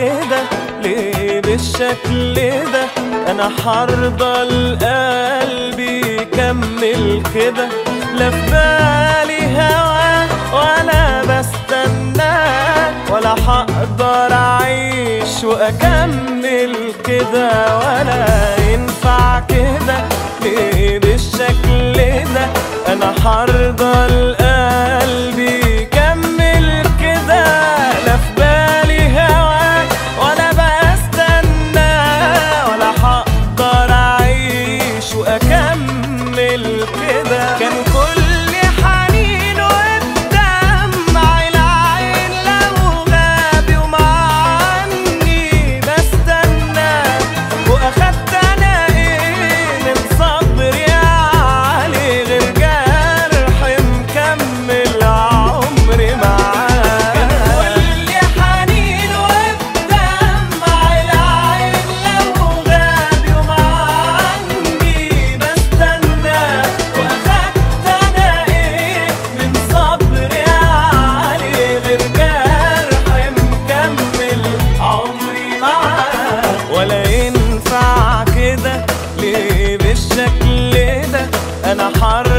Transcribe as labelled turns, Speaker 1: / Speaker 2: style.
Speaker 1: كده ليه بالشكل ده انا حرضى القلب يكمل كده لا في بالي هوا ولا بستناك ولا هقدر اعيش واكمل كده ولا ينفع كده ليه بالشكل ده انا حرضى القلب يكمل كده لا في بالي هواك ولا بستنى ولا هقدر اعيش واكمل كده كان كل حنين والدمع العين لو غاب ومعني بستنى واخدت انا ايه من صبري علي غير جرح مكمل عمري معاك كان كل حنين والدمع العين لو غاب ومعني بستنى واخدت انا ايه من صبري علي غير جرح مكمل عمري معاك ولا ينفع كده ليه بالشكل ده انا حر